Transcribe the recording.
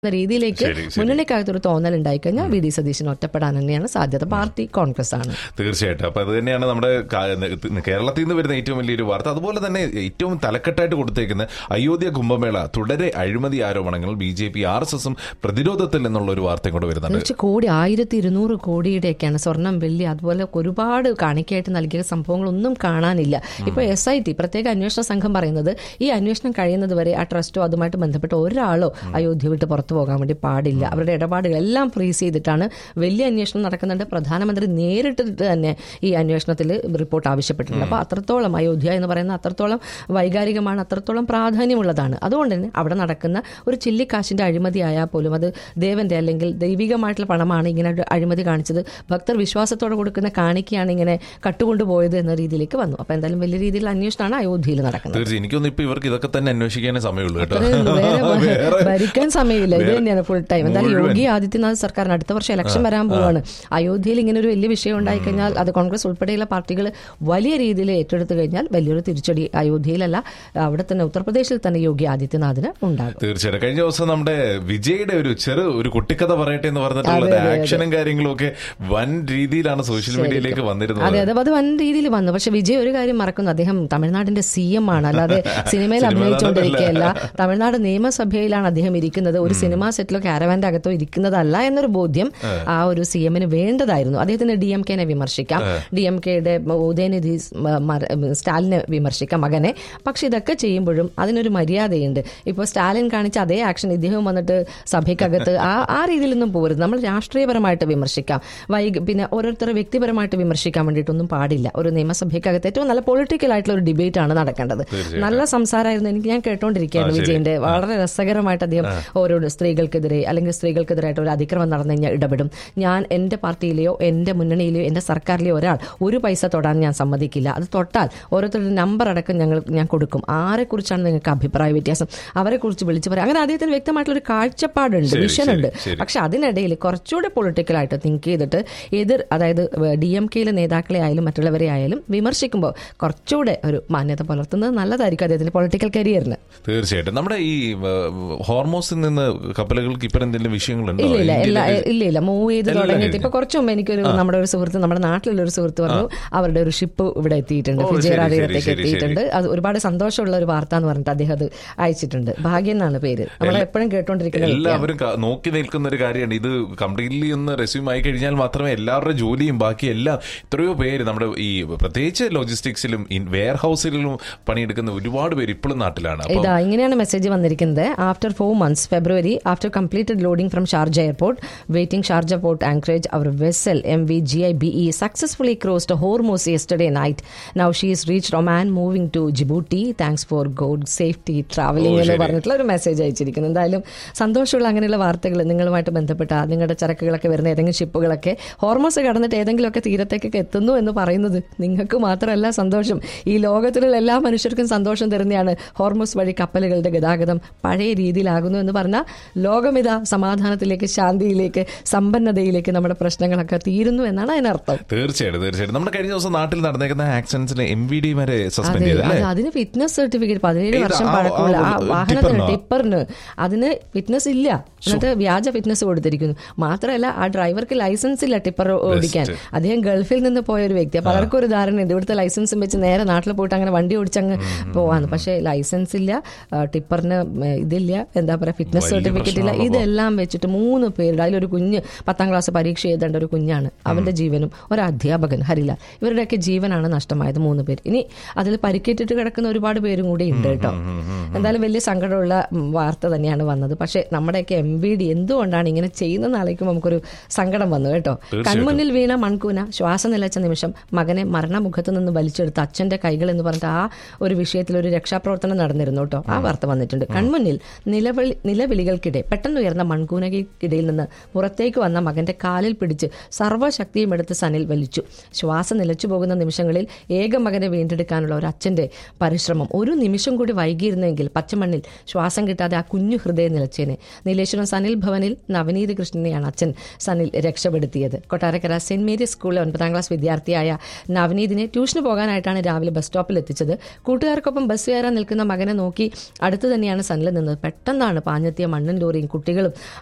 എന്ന രീതിയിലേക്ക് ശരി, ശരി. മുന്നണിക്കകത്തൊരു തോന്നൽ ഉണ്ടായിക്കഴിഞ്ഞാൽ വി ഡി സതീശൻ ഒറ്റപ്പെടാൻ തന്നെയാണ് സാധ്യത പാർട്ടി കോൺഗ്രസ് ആണ് തീർച്ചയായിട്ടും അപ്പൊ അത് തന്നെയാണ് നമ്മുടെ കാ- കേരളത്തിൽ നിന്ന് വരുന്ന ഏറ്റവും വലിയൊരു വാർത്ത അതുപോലെ തന്നെ ഏറ്റവും തലക്കെട്ടായിട്ട് കൊടുത്തേക്കുന്ന അയോധ്യ കുംഭമേള തുടരെ അഴിമതി ആരോപണങ്ങൾ B J P R S എസും പ്രതിരോധത്തിൽ എന്നുള്ള ഒരു വാർത്തയും കൂടെ വരുന്നുണ്ട് കുറച്ച് കോടി ആയിരത്തി ഇരുന്നൂറ് കോടിയുടെയൊക്കെയാണ് സ്വർണം വെള്ളി അതുപോലെ ഒരുപാട് കാണിക്കയായിട്ട് നൽകിയ സംഭവങ്ങളൊന്നും കാണാനില്ല ഇപ്പൊ എസ് ഐ ടി പ്രത്യേക അന്വേഷണ സംഘം പറയുന്നത് ഈ അന്വേഷണം കഴിയുന്നത് വരെ ആ ട്രസ്റ്റോ അതുമായിട്ട് ബന്ധപ്പെട്ട് ഒരാളോ അയോധ്യ വിട്ട് പുറത്തു പോകാൻ വേണ്ടി പാടില്ല അവരുടെ ഇടപാടുകൾ എല്ലാം ഫ്രീസ് ചെയ്തിട്ടാണ് വലിയ അന്വേഷണം നടക്കുന്നുണ്ട് പ്രധാനമന്ത്രി നേരിട്ടിട്ട് തന്നെ ഈ അന്വേഷണത്തിൽ റിപ്പോർട്ട് ആവശ്യപ്പെട്ടിട്ടുണ്ട് അപ്പൊ അത്രത്തോളം അയോധ്യ എന്ന് പറയുന്ന അത്രത്തോളം വൈകാരികമാണ് അത്രത്തോളം പ്രാധാന്യമുള്ളതാണ് അതുകൊണ്ട് തന്നെ അവിടെ നടക്കുന്ന ഒരു ചില്ലിക്കാശിന്റെ അഴിമതി ആയാൽ പോലും അത് ദേവന്റെ അല്ലെങ്കിൽ ദൈവികമായിട്ടുള്ള പണമാണ് ഇങ്ങനെ ഒരു അഴിമതി കാണിച്ചത് ഭക്തർ വിശ്വാസത്തോടെ കൊടുക്കുന്ന കാണിക്കയാണ് ഇങ്ങനെ കട്ടുകൊണ്ടുപോയത് എന്ന രീതിയിലേക്ക് വന്നു അപ്പൊ എന്തായാലും വലിയ രീതിയിലുള്ള അന്വേഷണമാണ് അയോധ്യയിൽ നടക്കുന്നത് തീർച്ചയായും എനിക്കൊന്നും ഇപ്പൊ ഇവർക്ക് ഇതൊക്കെ തന്നെ അന്വേഷിക്കാനേ സമയമുള്ളൂ കേട്ടോ അത്രേ ഉള്ളൂ. വേറെ വേറെ- ഭരിക്കാൻ സമയമില്ല ഇത് വേറെ- തന്നെയാണ് ഫുൾ ടൈം എന്തായാലും മുഴുവൻ. യോഗി ആദിത്യനാഥ് സർക്കാരിന് അടുത്ത വർഷം ഇലക്ഷൻ വരാൻ പോവാണ് അയോധ്യയിൽ ഇങ്ങനെ ഒരു വലിയ വിഷയം ഉണ്ടായിക്കഴിഞ്ഞാൽ അത് കോൺഗ്രസ് ഉൾപ്പെടെയുള്ള പാർട്ടികൾ വലിയ രീതിയിൽ ഏറ്റെടുത്തു കഴിഞ്ഞാൽ വലിയൊരു തിരിച്ചടി അയോധ്യയിലല്ല അവിടെ തന്നെ ഉത്തർപ്രദേശിൽ തന്നെ യോഗി ആദിത്യനാഥിന് ഉണ്ടാകും തീർച്ചയായിട്ടും കഴിഞ്ഞ ദിവസം നമ്മുടെ വിജയുടെ ഒരു ചെറു ഒരു കുട്ടിക്കഥ പറയട്ടെ എന്ന് പറഞ്ഞിട്ടുള്ള അതെ, അതെ, ആക്ഷനും കാര്യങ്ങളും ഒക്കെ വൻ രീതിയിലാണ് സോഷ്യൽ മീഡിയയിലേക്ക് വന്നിരുന്നത് അതെ അതെ അത് വൻ രീതിയിൽ വന്നു പക്ഷെ വിജയ് ഒരു കാര്യം മറക്കുന്നു അദ്ദേഹം തമിഴ്നാടിന്റെ സി എം ആണ് അല്ലാതെ സിനിമയിൽ സിനിമ അഭിനയിച്ചുകൊണ്ടിരിക്കുകയല്ല തമിഴ്നാട് നിയമസഭയിലാണ് അദ്ദേഹം ഇരിക്കുന്നത് ഒരു സിനിമാ സെറ്റിലോ കാരവാന്റെ അകത്തോ ഇരിക്കുന്നതല്ല എന്നൊരു ബോധ്യം ആ ഒരു സി എമ്മിന് വേണ്ടതായിരുന്നു അദ്ദേഹത്തിന് ഡി എം കെനെ വിമർശിക്കാം ഡി എം കെയുടെ ഉദയനിധി മ- മര- സ്റ്റാലിനെ വിമർശിക്കാം മകനെ പക്ഷെ ഇതൊക്കെ ചെയ്യുമ്പോഴും അതിനൊരു മര്യാദയുണ്ട് ഇപ്പോൾ സ്റ്റാലിൻ കാണിച്ച അതേ ആക്ഷൻ ഇദ്ദേഹം വന്നിട്ട് സഭയ്ക്കകത്ത് ആ ആ രീതിയിലൊന്നും പോകരുത് നമ്മൾ രാഷ്ട്രീയപരമായിട്ട് വിമർശിക്കാം വൈകി പിന്നെ ഓരോരുത്തരെ വ്യക്തിപരമായിട്ട് വിമർശിക്കാൻ വേണ്ടിയിട്ടൊന്നും പാടില്ല ഒരു നിയമസഭയ്ക്കകത്ത് ഏറ്റവും നല്ല പൊളിറ്റിക്കൽ ആയിട്ടുള്ള ഒരു ഡിബേറ്റ് ആണ് നടക്കേണ്ടത് നല്ല സംസാരമായിരുന്നു എനിക്ക് ഞാൻ കേട്ടോണ്ടിരിക്കുകയാണ് വിജയന്റെ വളരെ രസകരമായിട്ട് അദ്ദേഹം ഓരോ സ്ത്രീകൾക്കെതിരെ അല്ലെങ്കിൽ സ്ത്രീകൾക്കെതിരായിട്ട് ഒരു അതിക്രമം നടന്നു കഴിഞ്ഞാൽ ഇടപെടും ഞാൻ എന്റെ പാർട്ടിയിലെയോ എന്റെ മുന്നണിയിലെയോ എന്റെ സർക്കാരിലെയോ ഒരാൾ ഒരു പൈസ തൊടാൻ ഞാൻ സമ്മതിക്കില്ല അത് തൊട്ടാൽ ഓരോരുത്തരുടെ നമ്പർ അടക്കം ഞങ്ങൾ ഞാൻ കൊടുക്കും ആരെക്കുറിച്ചാണ് നിങ്ങൾക്ക് അഭിപ്രായ വ്യത്യാസം അവരെ കുറിച്ച് വിളിച്ചു പറയാം അങ്ങനെ അദ്ദേഹത്തിന് വ്യക്തമായിട്ടുള്ള ഒരു കാഴ്ചപ്പാടുണ്ട് ശരി, വിഷൻ ഉണ്ട് ശരി. പക്ഷെ അതിനിടയിൽ കുറച്ചുകൂടെ പൊളിറ്റിക്കലായിട്ട് തിങ്ക് ചെയ്തിട്ട് എതിർ അതായത് ഡി എം കെയിലെ നേതാക്കളെ ആയാലും മറ്റുള്ളവരെ ആയാലും വിമർശിക്കുമ്പോൾ കുറച്ചുകൂടെ ഒരു മാന്യത പുലർത്തുന്നത് നല്ലതായിരിക്കും അദ്ദേഹത്തിന്റെ പൊളിറ്റിക്കൽ കരിയറിന് തീർച്ചയായിട്ടും നമ്മുടെ ഈ ഹോർമോസിൽ നിന്ന് കപ്പലുകൾക്ക് ഇപ്പം എന്തെങ്കിലും വിഷയങ്ങളുണ്ടോ ഇല്ല ഇല്ല എല്ലാ ഇന്ത്യയിലെ- ഇല്ല ഇല്ല മൂവ് ചെയ്ത് എല്ലാം തുടങ്ങിയിട്ട് കഴിഞ്ഞു. ഇപ്പൊ കുറച്ചു മുമ്പ് എനിക്കൊരു നമ്മുടെ ഒരു സുഹൃത്ത് നമ്മുടെ നാട്ടിലുള്ള ഒരു സുഹൃത്ത് പറഞ്ഞു അവരുടെ ഒരു ഷിപ്പ് ഇവിടെ എത്തിയിട്ടുണ്ട് ഓ, ശരി, ഫിജേറ ശരി, തീരത്തേക്ക് ശരി, എത്തിയിട്ടുണ്ട് അത് ഒരുപാട് സന്തോഷമുള്ള ഒരു വാർത്ത എന്ന് പറഞ്ഞിട്ട് അദ്ദേഹം അത് അയച്ചിട്ടുണ്ട് ഭാഗ്യം എന്നാണ് പേര് നമ്മൾ എപ്പോഴും കേട്ടോണ്ടിരിക്കുന്ന വ്യക്തിയാണ്. എല്ലാവരും ക- നോക്കി നിൽക്കുന്ന ഒരു കാര്യമാണ് ഇത് കംപ്ലീറ്റ്ലി ഒന്ന് റെസ്യൂം ആയി കഴിഞ്ഞാൽ മാത്രമേ എല്ലാവരുടെ ജോലിയും ബാക്കി എല്ലാം എത്രയോ പേര് നമ്മുടെ ഈ പ്രത്യേകിച്ച് ലോജിസ്റ്റിക്സിലും വെയർ ഹൗസിലും പണിയെടുക്കുന്ന ഒരുപാട് പേര് ഇപ്പോഴും നാട്ടിലാണ് അപ്പൊ ഇതാ ഇങ്ങനെയാണ് മെസ്സേജ് വന്നിരിക്കുന്നത് after four months February after completed loading from Sharjah airport waiting Sharjah port anchorage our vessel M V G I B E successfully crossed Hormuz yesterday night now she is reach Oman moving to Djibouti thanks for God safety travelling oh, എന്ന് ശരി. പറഞ്ഞിട്ടുള്ള ഒരു message അയച്ചിരിക്കുന്നു എന്തായാലും സന്തോഷമുള്ള അങ്ങനെയുള്ള വാർത്തകൾ നിങ്ങളുമായിട്ട് ബന്ധപ്പെട്ട നിങ്ങളുടെ ചരക്കുകളൊക്കെ വരുന്ന ഏതെങ്കിലും ഷിപ്പുകളൊക്കെ ഹോർമോസ് കടന്നിട്ട് ഏതെങ്കിലുമൊക്കെ തീരത്തേക്കൊക്കെ എത്തുന്നു എന്ന് പറയുന്നത് നിങ്ങൾക്ക് മാത്രമല്ല സന്തോഷം ഈ ലോകത്തിലുള്ള എല്ലാ മനുഷ്യർക്കും സന്തോഷം തരുന്നതാണ് ഹോർമോസ് വഴി കപ്പലുകളുടെ ഗതാഗതം പഴയ രീതിയിലാകുന്നു എന്ന് പറഞ്ഞാൽ ലോകമിത സമാധാനത്തിലേക്ക് ശാന്തിയിലേക്ക് സമ്പന്നതയിലേക്ക് നമ്മുടെ പ്രശ്നങ്ങളൊക്കെ തീരുന്നു എന്നാണ് അതിനർത്ഥം തീർച്ചയായിട്ടും തീർച്ചയായിട്ടും നമ്മുടെ കഴിഞ്ഞ ദിവസം നാട്ടിൽ നടന്നേക്കുന്ന ആക്സിഡൻസിന് എം വി ഡി വരെ സസ്പെൻഡ് അതെ ചെയ്തു അല്ലേ അത് അതിന് ഫിറ്റ്നസ് സർട്ടിഫിക്കറ്റ് പതിനേഴ് ഏത് വർഷം ആ- പഴക്കമുള്ള ആ ആ വാഹനത്തിന് ടിപ്പറിനോ? ടിപ്പറിന് അതിന് ഫിറ്റ്നസ് ഇല്ല എന്നിട്ട് വ്യാജ ഫിറ്റ്നസ് കൊടുത്തിരിക്കുന്നു മാത്രമല്ല ആ ഡ്രൈവർക്ക് ലൈസൻസ് ഇല്ല ടിപ്പർ ഓടിക്കാൻ അദ്ദേഹം ഗൾഫിൽ നിന്ന് പോയ ഒരു വ്യക്തി പലർക്കും ഒരു ധാരണയുണ്ട് ഇവിടുത്തെ ലൈസൻസും വെച്ച് നേരെ നാട്ടിൽ പോയിട്ട് അങ്ങനെ വണ്ടി ഓടിച്ചങ്ങ് പോവാന്ന് പക്ഷേ ലൈസൻസ് ഇല്ല ആ, ടിപ്പറിന് ഉം, ഇതില്ല എന്താ പറയാ ഫിറ്റ്നസ് വലിയ സർട്ടിഫിക്കറ്റ് ഇല്ല പ്രശ്നമാണല്ലോ. ഇതെല്ലാം വെച്ചിട്ട് മൂന്ന് പേരുടെ അതിലൊരു കുഞ്ഞ് പത്താം ക്ലാസ് പരീക്ഷ എഴുതേണ്ട ഒരു കുഞ്ഞാണ് അവന്റെ ജീവനും ഒരു അധ്യാപകൻ ഹരിലാൽ ഇവരുടെയൊക്കെ ജീവനാണ് നഷ്ടമായത് മൂന്ന് പേര് ഇനി അതിൽ പരിക്കേറ്റിട്ട് കിടക്കുന്ന ഒരുപാട് പേരും കൂടി ഉണ്ട് കേട്ടോ എന്തായാലും വലിയ സങ്കടമുള്ള ഉം, വാർത്ത തന്നെയാണ് വന്നത് പക്ഷേ നമ്മുടെയൊക്കെ എം വി ഡി എന്തുകൊണ്ടാണ് ഇങ്ങനെ ചെയ്യുന്നതെന്ന് ആലോചിക്കുമ്പോൾ നമുക്കൊരു സങ്കടം വന്നു കേട്ടോ കൺമുന്നിൽ വീണ മൺകൂന ശ്വാസം നിലച്ച നിമിഷം മകനെ മരണമുഖത്ത് നിന്ന് വലിച്ചെടുത്ത അച്ഛന്റെ കൈകൾ എന്ന് പറഞ്ഞിട്ട് ആ ഒരു വിഷയത്തിൽ ഒരു രക്ഷാപ്രവർത്തനം നടന്നിരുന്നു കേട്ടോ ആ വാർത്ത വന്നിട്ടുണ്ട് കൺമുന്നിൽ നിലവിളി നിലവിളികൾക്കിടെ പെട്ടെന്ന് ഉയർന്ന മൺകൂനകൾക്കിടയിൽ നിന്ന് പുറത്തേക്ക് വന്ന മകന്റെ കാലിൽ പിടിച്ച് സർവ്വശക്തിയും എടുത്ത് സനിൽ വലിച്ചു ശ്വാസം നിലച്ചു പോകുന്ന നിമിഷങ്ങളിൽ ഏക മകനെ വീണ്ടെടുക്കാനുള്ള ഒരു അച്ഛന്റെ പരിശ്രമം ഒരു നിമിഷം കൂടി വൈകിയിരുന്നെങ്കിൽ പച്ചമണ്ണിൽ ശ്വാസം കിട്ടാതെ ആ കുഞ്ഞു ഹൃദയം നിലച്ചേനെ നീലേശ്വരം സനിൽ ഭവനിൽ നവനീത് കൃഷ്ണനെയാണ് അച്ഛൻ സനിൽ രക്ഷപ്പെടുത്തിയത് കൊട്ടാരക്കര സെന്റ് മേരീസ് സ്കൂളിലെ ഒൻപതാം ക്ലാസ് വിദ്യാർത്ഥിയായ നവനീതിനെ ട്യൂഷന് പോകാനായിട്ടാണ് രാവിലെ ബസ് സ്റ്റോപ്പിൽ എത്തിച്ചത് കൂട്ടുകാർക്കൊപ്പം ബസ് കയറാൻ നിൽക്കുന്ന മകനെ നോക്കി അടുത്ത് തന്നെയാണ് സനിൽ നിന്നത് പെട്ടെന്നാണ് പാഞ്ഞെത്തിയ മണ്ണ് ലോറിയും കുട്ടികളും